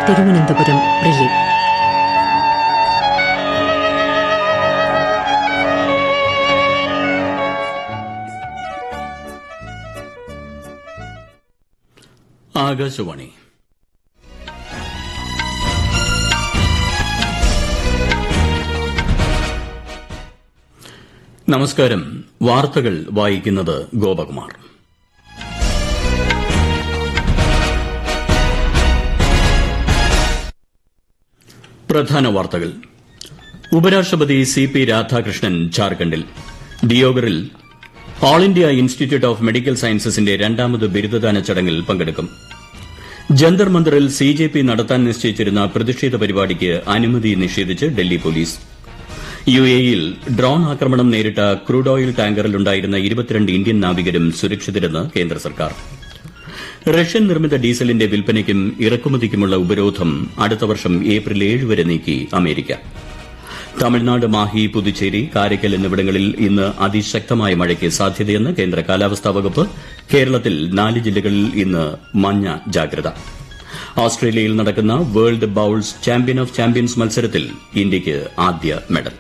Thiruvananthapuram relay Akashvani നമസ്കാരം വാർത്തകൾ വായിക്കുന്നത് ഗോപകുമാർ പ്രധാന വാർത്തകൾ ഉപരാഷ്ട്രപതി സി പി രാധാകൃഷ്ണൻ ജാർഖണ്ഡിൽ ദിയോഗറിൽ all India institute of medical സയൻസസിന്റെ രണ്ടാമത് ബിരുദദാന ചടങ്ങിൽ പങ്കെടുക്കും ജന്തർ മന്ദറിൽ സി ജെ പി നടത്താൻ നിശ്ചയിച്ചിരുന്ന പ്രതിഷേധ പരിപാടിക്ക് അനുമതി നിഷേധിച്ച് ഡൽഹി പോലീസ് യു എയിൽ ഡ്രോൺ ആക്രമണം നേരിട്ട ക്രൂഡ് ഓയിൽ ടാങ്കറിലുണ്ടായിരുന്ന ഇരുപത്തിരണ്ട് ഇന്ത്യൻ നാവികരും സുരക്ഷിതരെന്ന് കേന്ദ്ര സർക്കാർ റഷ്യൻ നിർമ്മിത ഡീസലിന്റെ വിൽപ്പനയ്ക്കും ഇറക്കുമതിക്കുമുള്ള ഉപരോധം അടുത്ത വർഷം ഏപ്രിൽ ഏഴ് വരെ നീക്കി അമേരിക്ക തമിഴ്നാട് മാഹി പുതുച്ചേരി കാരയ്ക്കൽ എന്നിവിടങ്ങളിൽ ഇന്ന് അതിശക്തമായ മഴയ്ക്ക് സാധ്യതയെന്ന് കേന്ദ്ര കാലാവസ്ഥാ വകുപ്പ് കേരളത്തിൽ നാല് ജില്ലകളിൽ ഇന്ന് മഞ്ഞ ജാഗ്രത ഓസ്ട്രേലിയയിൽ നടക്കുന്ന world bowls champion of champions മത്സരത്തിൽ ഇന്ത്യയ്ക്ക് ആദ്യ മെഡൽ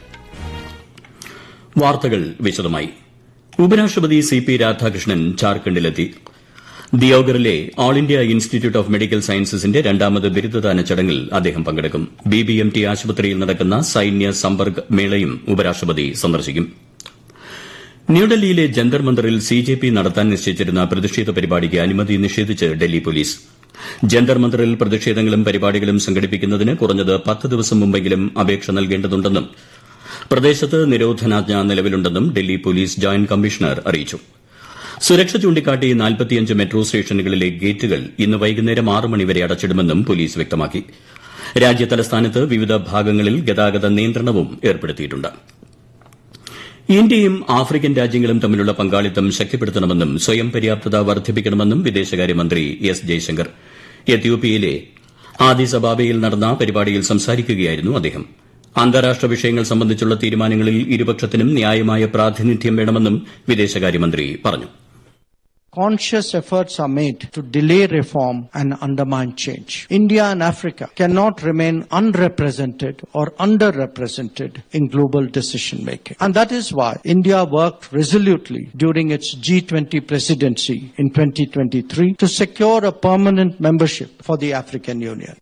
വാർത്തകൾ വിശദമായി ഉപരാഷ്ട്രപതി സി പി രാധാകൃഷ്ണൻ ജാർഖണ്ഡിലെത്തി ദിയോഗറിലെ all India institute of medical സയൻസസിന്റെ രണ്ടാമത് ബിരുദദാന ചടങ്ങിൽ അദ്ദേഹം പങ്കെടുക്കും ബി ബി എം ടി ആശുപത്രിയിൽ നടക്കുന്ന സൈന്യ സമ്പർക്ക് മേളയും ഉപരാഷ്ട്രപതി സന്ദർശിക്കും ന്യൂഡൽഹിയിലെ ജന്തർ മന്ദറിൽ സി ജെ പി നടത്താൻ നിശ്ചയിച്ചിരുന്ന പ്രതിഷേധ പരിപാടിക്ക് അനുമതി നിഷേധിച്ച് ഡൽഹി പോലീസ് ജന്തർ മന്ദറിൽ പ്രതിഷേധങ്ങളും പരിപാടികളും സംഘടിപ്പിക്കുന്നതിന് കുറഞ്ഞത് പത്ത് ദിവസം മുമ്പെങ്കിലും അപേക്ഷ നൽകേണ്ടതുണ്ടെന്നും പ്രദേശത്ത് നിരോധനാജ്ഞ നിലവിലുണ്ടെന്നും ഡൽഹി പോലീസ് ജോയിന്റ് കമ്മീഷണർ അറിയിച്ചു സുരക്ഷ ചൂണ്ടിക്കാട്ടി നാൽപ്പത്തിയഞ്ച് മെട്രോ സ്റ്റേഷനുകളിലെ ഗേറ്റുകൾ ഇന്ന് വൈകുന്നേരം ആറ് മണിവരെ അടച്ചിടുമെന്നും പോലീസ് വ്യക്തമാക്കി രാജ്യതലസ്ഥാനത്ത് വിവിധ ഭാഗങ്ങളിൽ ഗതാഗത നിയന്ത്രണവും ഏർപ്പെടുത്തിയിട്ടുണ്ട് ഇന്ത്യയും ആഫ്രിക്കൻ രാജ്യങ്ങളും തമ്മിലുള്ള പങ്കാളിത്തം ശക്തിപ്പെടുത്തണമെന്നും സ്വയം പര്യാപ്തത വർദ്ധിപ്പിക്കണമെന്നും വിദേശകാര്യമന്ത്രി എസ് ജയശങ്കർ എത്യോപ്യയിലെ ആദിസ് അബാബയിൽ നടന്ന പരിപാടിയിൽ സംസാരിക്കുകയായിരുന്നു അദ്ദേഹം അന്താരാഷ്ട്ര വിഷയങ്ങൾ സംബന്ധിച്ചുള്ള തീരുമാനങ്ങളിൽ ഇരുപക്ഷത്തിനും ന്യായമായ പ്രാതിനിധ്യം വേണമെന്നും വിദേശകാര്യമന്ത്രി പറഞ്ഞു conscious efforts are made to delay reform and undermine change. India and Africa cannot remain unrepresented or underrepresented in global decision making. And that is why India worked resolutely during its G20 presidency in 2023 to secure a permanent membership for the African Union.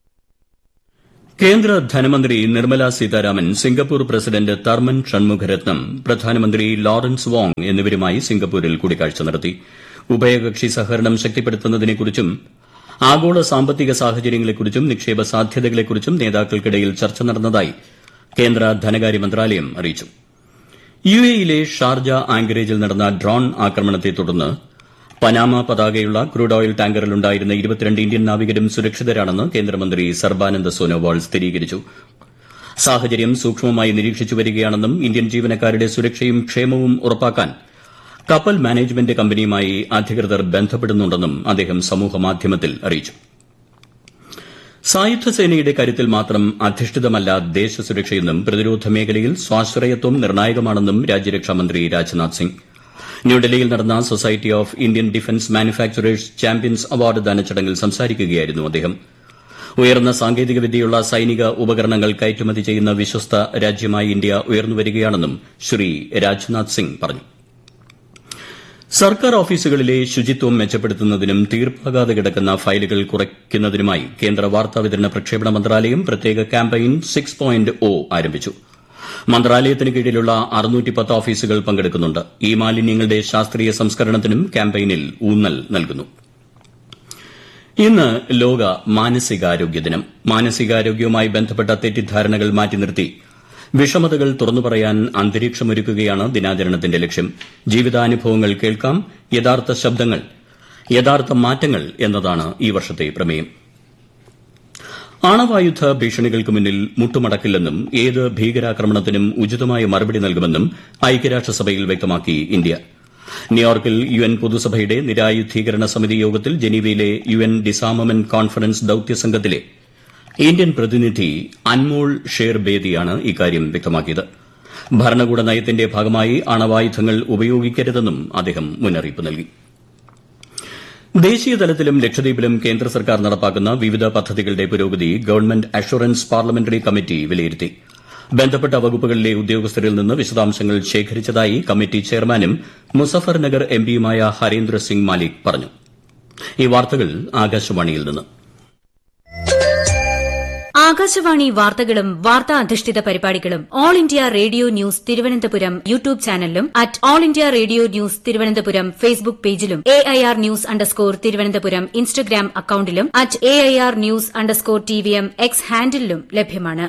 കേന്ദ്ര ധനമന്ത്രി Nirmala Sitharaman Singapore president Tharman Shanmugaratnam പ്രധാനമന്ത്രി Lawrence Wong എന്നിവരുമായി സിംഗപ്പൂരിൽ കൂടിക്കാഴ്ച നടത്തി ഉഭയകക്ഷി സഹകരണം ശക്തിപ്പെടുത്തുന്നതിനെക്കുറിച്ചും ആഗോള സാമ്പത്തിക സാഹചര്യങ്ങളെക്കുറിച്ചും നിക്ഷേപ സാധ്യതകളെക്കുറിച്ചും നേതാക്കൾക്കിടയിൽ ചർച്ച നടന്നതായി കേന്ദ്ര ധനകാര്യ മന്ത്രാലയം അറിയിച്ചു യു എയിലെ ഷാർജ ആങ്കറേജിൽ നടന്ന ഡ്രോൺ ആക്രമണത്തെ തുടർന്ന് പനാമ പതാകയുള്ള ക്രൂഡ് ഓയിൽ ടാങ്കറിലുണ്ടായിരുന്ന ഇരുപത്തിരണ്ട് ഇന്ത്യൻ നാവികരും സുരക്ഷിതരാണെന്ന് കേന്ദ്രമന്ത്രി സർബാനന്ദ സോനോവാൾ സ്ഥിരീകരിച്ചു സാഹചര്യം സൂക്ഷ്മമായി നിരീക്ഷിച്ചു വരികയാണെന്നും ഇന്ത്യൻ ജീവനക്കാരുടെ സുരക്ഷയും ക്ഷേമവും ഉറപ്പാക്കാൻ കപ്പൽ മാനേജ്മെന്റ് കമ്പനിയുമായി അധികൃതർ ബന്ധപ്പെടുന്നുണ്ടെന്നും അദ്ദേഹം സമൂഹമാധ്യമത്തിൽ അറിയിച്ചു സായുധ സേനയുടെ കരുത്തിൽ മാത്രം അധിഷ്ഠിതമല്ല ദേശസുരക്ഷയെന്നും പ്രതിരോധ മേഖലയിൽ സ്വാശ്രയത്വം നിർണായകമാണെന്നും രാജ്യരക്ഷാമന്ത്രി രാജ്നാഥ് സിംഗ് ന്യൂഡൽഹിയിൽ നടന്ന society of Indian defence manufacturers champions award ദാന ചടങ്ങിൽ സംസാരിക്കുകയായിരുന്നു അദ്ദേഹം ഉയർന്ന സാങ്കേതിക വിദ്യയുള്ള സൈനിക ഉപകരണങ്ങൾ കയറ്റുമതി ചെയ്യുന്ന വിശ്വസ്ത രാജ്യമായി ഇന്ത്യ ഉയർന്നുവരികയാണെന്നും ശ്രീ രാജ്നാഥ് സിംഗ് പറഞ്ഞു സർക്കാർ ഓഫീസുകളിലെ ശുചിത്വം മെച്ചപ്പെടുത്തുന്നതിനും തീർപ്പാകാതെ കിടക്കുന്ന ഫയലുകൾ കുറയ്ക്കുന്നതിനുമായി കേന്ദ്ര വാർത്താവിതരണ പ്രക്ഷേപണ മന്ത്രാലയം പ്രത്യേക ക്യാമ്പയിൻ സിക്സ് പോയിന്റ് ഒ ആരംഭിച്ചു മന്ത്രാലയത്തിന് കീഴിലുള്ള ഓഫീസുകൾ പങ്കെടുക്കുന്നുണ്ട് ഈ മാലിന്യങ്ങളുടെ ശാസ്ത്രീയ സംസ്കരണത്തിനും ക്യാമ്പയിനിൽ ഊന്നൽ നൽകുന്നു ഇന്ന് ലോക മാനസികാരോഗ്യ ദിനം മാനസികാരോഗ്യവുമായി ബന്ധപ്പെട്ട തെറ്റിദ്ധാരണകൾ മാറ്റി നിർത്തി വിഷമതകൾ തുറന്നു പറയാൻ അന്തരീക്ഷമൊരുക്കുകയാണ് ദിനാചരണത്തിന്റെ ലക്ഷ്യം ജീവിതാനുഭവങ്ങൾ കേൾക്കാം യഥാർത്ഥ ശബ്ദങ്ങൾ യഥാർത്ഥ മാറ്റങ്ങൾ എന്നതാണ് ഈ വർഷത്തെ പ്രമേയം ആണവായുധ ഭീഷണികൾക്ക് മുന്നിൽ മുട്ടുമടക്കില്ലെന്നും ഏത് ഭീകരാക്രമണത്തിനും ഉചിതമായ മറുപടി നൽകുമെന്നും ഐക്യരാഷ്ട്രസഭയിൽ വ്യക്തമാക്കി ഇന്ത്യ ന്യൂയോർക്കിൽ യു എൻ പൊതുസഭയുടെ നിരായുധീകരണ സമിതി യോഗത്തിൽ ജനീവയിലെ യു എൻ ഡിസാമമെന്റ് കോൺഫറൻസ് ദൌത്യസംഘത്തിലെ ഇന്ത്യൻ പ്രതിനിധി അൻമോൾ ഷേർ ബേദിയാണ് ഇക്കാര്യം വ്യക്തമാക്കിയത് ഭരണകൂട നയത്തിന്റെ ഭാഗമായി അണവായുധങ്ങൾ ഉപയോഗിക്കരുതെന്നും അദ്ദേഹം മുന്നറിയിപ്പ് നൽകി ദേശീയ തലത്തിലും ലക്ഷദ്വീപിലും കേന്ദ്ര സർക്കാർ നടപ്പാക്കുന്ന വിവിധ പദ്ധതികളുടെ പുരോഗതി ഗവൺമെന്റ് അഷുറൻസ് പാർലമെന്ററി കമ്മിറ്റി വിലയിരുത്തി ബന്ധപ്പെട്ട വകുപ്പുകളിലെ ഉദ്യോഗസ്ഥരിൽ നിന്ന് വിശദാംശങ്ങൾ ശേഖരിച്ചതായി കമ്മിറ്റി ചെയർമാനും മുസഫർ നഗർ എംപിയുമായ ഹരീന്ദ്ര സിംഗ് മാലിക് പറഞ്ഞു ഈ വാർത്തകൾ ആകാശവാണിയിൽ നിന്ന് ആകാശവാണി വാർത്തകളും വാർത്താ അധിഷ്ഠിത പരിപാടികളും all India radio news Thiruvananthapuram YouTube ചാനലിലും at all India radio news Thiruvananthapuram Facebook പേജിലും A I R news underscore Thiruvananthapuram Instagram അക്കൌണ്ടിലും at A I R news underscore T V M X ഹാൻഡിലും ലഭ്യമാണ്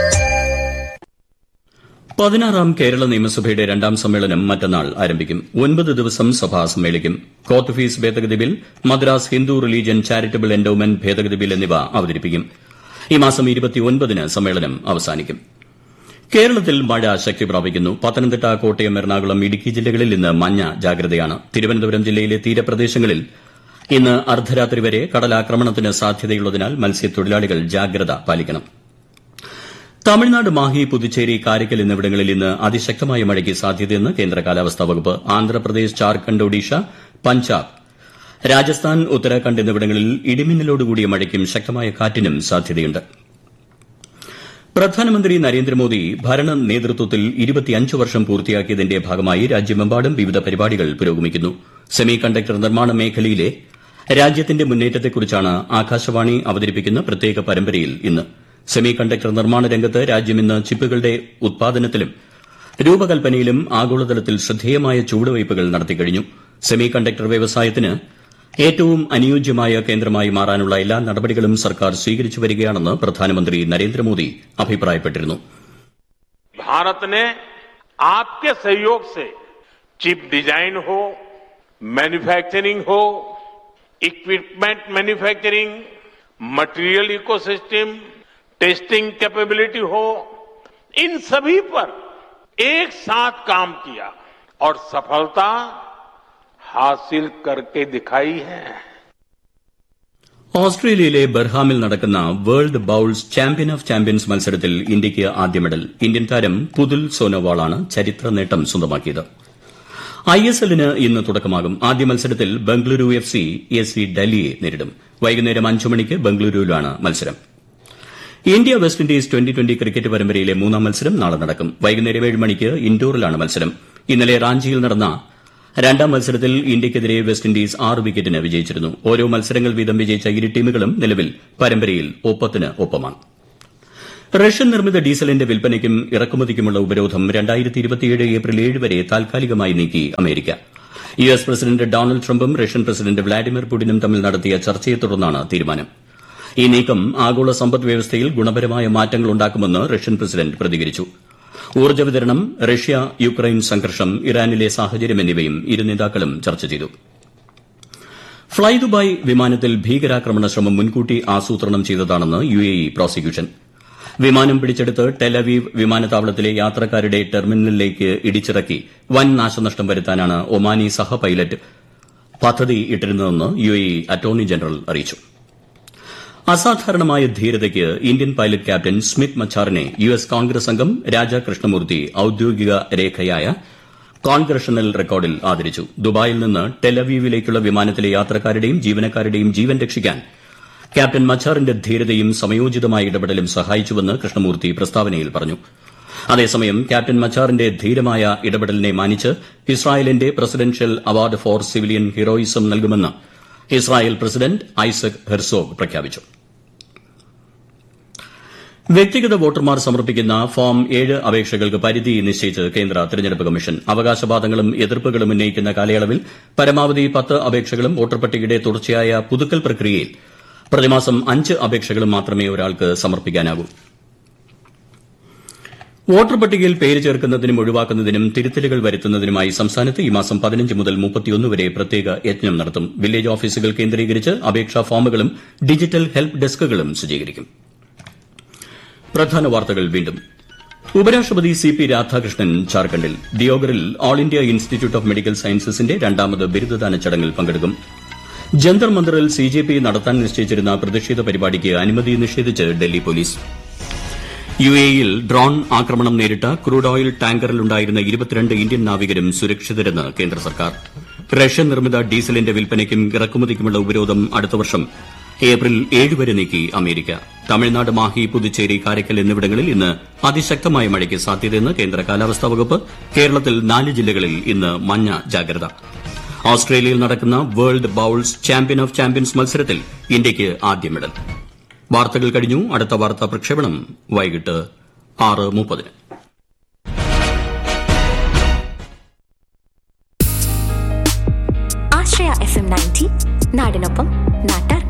പതിനാറാം കേരള നിയമസഭയുടെ രണ്ടാം സമ്മേളനം മറ്റന്നാൾ ആരംഭിക്കും ഒൻപത് ദിവസം സഭ സമ്മേളിക്കും കോർട്ട് ഫീസ് ഭേദഗതി bill Madras Hindu religion charitable endowment ഭേദഗതി ബിൽ എന്നിവ അവതരിപ്പിക്കും ഈ മാസം ന് സമ്മേളനം അവസാനിക്കും കേരളത്തിൽ മഴ ശക്തി പ്രാപിക്കുന്നു പത്തനംതിട്ട കോട്ടയം എറണാകുളം ഇടുക്കി ജില്ലകളിൽ ഇന്ന് മഞ്ഞ ജാഗ്രതയാണ് തിരുവനന്തപുരം ജില്ലയിലെ തീരപ്രദേശങ്ങളിൽ ഇന്ന് അർദ്ധരാത്രി വരെ കടലാക്രമണത്തിന് സാധ്യതയുള്ളതിനാൽ മത്സ്യത്തൊഴിലാളികൾ ജാഗ്രത പാലിക്കണം തമിഴ്നാട് മാഹി പുതുച്ചേരി കാരയ്ക്കൽ എന്നിവിടങ്ങളിൽ ഇന്ന് അതിശക്തമായ മഴയ്ക്ക് സാധ്യതയെന്ന് കേന്ദ്ര കാലാവസ്ഥാ വകുപ്പ് ആന്ധ്രാപ്രദേശ് ജാർഖണ്ഡ് ഒഡീഷ പഞ്ചാബ് രാജസ്ഥാൻ ഉത്തരാഖണ്ഡ് എന്നിവിടങ്ങളിൽ ഇടിമിന്നലോടുകൂടിയ മഴയ്ക്കും ശക്തമായ കാറ്റിനും സാധ്യതയുണ്ട് പ്രധാനമന്ത്രി നരേന്ദ്രമോദി ഭരണ നേതൃത്വത്തിൽ വർഷം പൂർത്തിയാക്കിയതിന്റെ ഭാഗമായി രാജ്യമെമ്പാടും വിവിധ പരിപാടികൾ പുരോഗമിക്കുന്നു സെമി കണ്ടക്ടർ നിർമ്മാണ മേഖലയിലെ രാജ്യത്തിന്റെ മുന്നേറ്റത്തെക്കുറിച്ചാണ് ആകാശവാണി അവതരിപ്പിക്കുന്ന പ്രത്യേക പരമ്പരയിൽ ഇന്ന് സെമി കണ്ടക്ടർ നിർമ്മാണ രംഗത്ത് രാജ്യം ഇന്ന് ചിപ്പുകളുടെ ഉത്പാദനത്തിലും രൂപകൽപ്പനയിലും ആഗോളതലത്തിൽ ശ്രദ്ധേയമായ ചുവടുവയ്പ്പുകൾ നടത്തിക്കഴിഞ്ഞു സെമി കണ്ടക്ടർ വ്യവസായത്തിന് ഏറ്റവും അനുയോജ്യമായ കേന്ദ്രമായി മാറാനുള്ള എല്ലാ നടപടികളും സർക്കാർ സ്വീകരിച്ചു വരികയാണെന്ന് പ്രധാനമന്ത്രി നരേന്ദ്രമോദി അഭിപ്രായപ്പെട്ടിരുന്നു भारत ने आपके सहयोग से चिप डिजाइन हो मैन्युफैक्चरिंग हो equipment manufacturing material ecosystem testing capability हो इन सभी पर एक साथ काम किया और सफलता हासिल करके दिखाई है ഓസ്ട്രേലിയയിലെ ബർഹാമിൽ നടക്കുന്ന world bowls champion of champions മത്സരത്തിൽ ഇന്ത്യയ്ക്ക് ആദ്യ മെഡൽ ഇന്ത്യൻ താരം പുതുൽ സോനോവാളാണ് ചരിത്ര നേട്ടം സ്വന്തമാക്കിയത് ഐ എസ് എല്ലിന് ഇന്ന് തുടക്കമാകും ആദ്യ മത്സരത്തിൽ Bengaluru F C S C ഡൽഹിയെ നേരിടും വൈകുന്നേരം അഞ്ചു മണിക്ക് ബംഗളൂരുവിലാണ് മത്സരം India West Indies twenty twenty cricket പരമ്പരയിലെ മൂന്നാം മത്സരം നാളെ നടക്കും വൈകുന്നേരം ഏഴ് മണിക്ക് ഇൻഡോറിലാണ് മത്സരം ഇന്നലെ റാഞ്ചിയിൽ നടന്ന രണ്ടാം മത്സരത്തിൽ ഇന്ത്യയ്ക്കെതിരെ വെസ്റ്റ് ഇൻഡീസ് ആറ് വിക്കറ്റിന് വിജയിച്ചിരുന്നു ഓരോ മത്സരങ്ങൾ വീതം വിജയിച്ച ഇരു ടീമുകളും നിലവിൽ പരമ്പരയിൽ ഒപ്പത്തിന് ഒപ്പമാണ് റഷ്യൻ നിർമ്മിത ഡീസലിന്റെ വിൽപ്പനയ്ക്കും ഇറക്കുമതിക്കുമുള്ള ഉപരോധം ഏപ്രിൽ ഏഴ് വരെ താൽക്കാലികമായി നീക്കി America U S president Donald ട്രംപും റഷ്യൻ പ്രസിഡന്റ് വ്ളാഡിമിർ പുടിനും തമ്മിൽ നടത്തിയ ചർച്ചയെ തുടർന്നാണ് തീരുമാനം ഈ നീക്കം ആഗോള സമ്പദ് വ്യവസ്ഥയിൽ ഗുണപരമായ മാറ്റങ്ങൾ ഉണ്ടാക്കുമെന്ന് റഷ്യൻ പ്രസിഡന്റ് പ്രതികരിച്ചു ഊർജ്ജ വിതരണം റഷ്യ യുക്രൈൻ സംഘർഷം ഇറാനിലെ സാഹചര്യം എന്നിവയും ഇരു നേതാക്കളും ചർച്ച ചെയ്തു ഫ്ളൈ ദുബായ് വിമാനത്തിൽ ഭീകരാക്രമണ ശ്രമം മുൻകൂട്ടി ആസൂത്രണം ചെയ്തതാണെന്ന് യു എ ഇ പ്രോസിക്യൂഷൻ വിമാനം പിടിച്ചെടുത്ത് ടെലവീവ് വിമാനത്താവളത്തിലെ യാത്രക്കാരുടെ ടെർമിനലിലേക്ക് ഇടിച്ചിറക്കി വൻ നാശനഷ്ടം വരുത്താനാണ് ഒമാനി സഹ പൈലറ്റ് പദ്ധതി ഇട്ടിരുന്നതെന്ന് U A E attorney general അറിയിച്ചു അസാധാരണമായ ധീരതയ്ക്ക് ഇന്ത്യൻ പൈലറ്റ് ക്യാപ്റ്റൻ സ്മിത്ത് മച്ചാറിനെ യു എസ് കോൺഗ്രസ് അംഗം രാജ കൃഷ്ണമൂർത്തി ഔദ്യോഗിക രേഖയായ കോൺഗ്രഷണൽ റെക്കോർഡിൽ ആദരിച്ചു ദുബായിൽ നിന്ന് ടെലവീവിലേക്കുള്ള വിമാനത്തിലെ യാത്രക്കാരുടെയും ജീവനക്കാരുടെയും ജീവൻ രക്ഷിക്കാൻ ക്യാപ്റ്റൻ മച്ചാറിന്റെ ധീരതയും സമയോചിതമായ ഇടപെടലും സഹായിച്ചുവെന്ന് കൃഷ്ണമൂർത്തി പ്രസ്താവനയിൽ പറഞ്ഞു അതേസമയം ക്യാപ്റ്റൻ മച്ചാറിന്റെ ധീരമായ ഇടപെടലിനെ മാനിച്ച് ഇസ്രായേലിന്റെ presidential award for civilian heroism നൽകുമെന്ന് ഇസ്രായേൽ പ്രസിഡന്റ് ഐസക് ഹെർസോഗ് പ്രഖ്യാപിച്ചു വ്യക്തിഗത വോട്ടർമാർ സമർപ്പിക്കുന്ന ഫോം ഏഴ് അപേക്ഷകൾക്ക് പരിധി നിശ്ചയിച്ച് കേന്ദ്ര തെരഞ്ഞെടുപ്പ് കമ്മീഷൻ അവകാശവാദങ്ങളും എതിർപ്പുകളും ഉന്നയിക്കുന്ന കാലയളവിൽ പരമാവധി പത്ത് അപേക്ഷകളും വോട്ടർ പട്ടികയുടെ തുടർച്ചയായ പുതുക്കൽ പ്രക്രിയയിൽ പ്രതിമാസം അഞ്ച് അപേക്ഷകളും മാത്രമേ ഒരാൾക്ക് സമർപ്പിക്കാനാകൂ വോട്ടർ പട്ടികയിൽ പേര് ചേർക്കുന്നതിനും ഒഴിവാക്കുന്നതിനും തിരുത്തലുകൾ വരുത്തുന്നതിനുമായി സംസ്ഥാനത്ത് ഈ മാസം പതിനഞ്ച് മുതൽ മുപ്പത്തിയൊന്ന് വരെ പ്രത്യേക യജ്ഞം നടത്തും വില്ലേജ് ഓഫീസുകൾ കേന്ദ്രീകരിച്ച് അപേക്ഷാ ഫോമുകളും ഡിജിറ്റൽ ഹെൽപ്പ് ഡെസ്കുകളും സജ്ജീകരിക്കും പ്രധാന വാർത്തകൾ വീണ്ടും ഉപരാഷ്ട്രപതി സി പി രാധാകൃഷ്ണൻ ജാർഖണ്ഡിൽ ദിയോഗറിൽ all India institute of medical സയൻസസിന്റെ രണ്ടാമത് ബിരുദദാന ചടങ്ങിൽ പങ്കെടുക്കും ജന്തർ മന്ദറിൽ സി ജെ പി നടത്താൻ നിശ്ചയിച്ചിരുന്ന പ്രതിഷേധ പരിപാടിക്ക് അനുമതി നിഷേധിച്ച് ഡൽഹി പോലീസ് യു എയിൽ ഡ്രോൺ ആക്രമണം നേരിട്ട ക്രൂഡ് ഓയിൽ ടാങ്കറിലുണ്ടായിരുന്ന ഇരുപത്തിരണ്ട് ഇന്ത്യൻ നാവികരും സുരക്ഷിതരെന്ന് കേന്ദ്ര സർക്കാർ റഷ്യൻ നിർമ്മിത ഡീസലിന്റെ വിൽപ്പനയ്ക്കും ഇറക്കുമതിക്കുമുള്ള ഉപരോധം അടുത്ത വർഷം ഏപ്രിൽ ഏഴ് വരെ നീക്കി അമേരിക്ക തമിഴ്നാട് മാഹി പുതുച്ചേരി കാരയ്ക്കൽ എന്നിവിടങ്ങളിൽ ഇന്ന് അതിശക്തമായ മഴയ്ക്ക് സാധ്യതയെന്ന് കേന്ദ്ര കാലാവസ്ഥാ വകുപ്പ് കേരളത്തിൽ നാല് ജില്ലകളിൽ ഇന്ന് മഞ്ഞ ജാഗ്രത ഓസ്ട്രേലിയയിൽ നടക്കുന്ന world bowls champion of champions മത്സരത്തിൽ ഇന്ത്യയ്ക്ക് ആദ്യ മെഡൽ വാർത്തകൾ കഴിഞ്ഞു അടുത്ത വാർത്താ പ്രക്ഷേപണം വൈകിട്ട് ആറ് മുപ്പതിന് ആശ്രയ എഫ് എം നയൻറ്റി നാടിനൊപ്പം നാട്ടാർ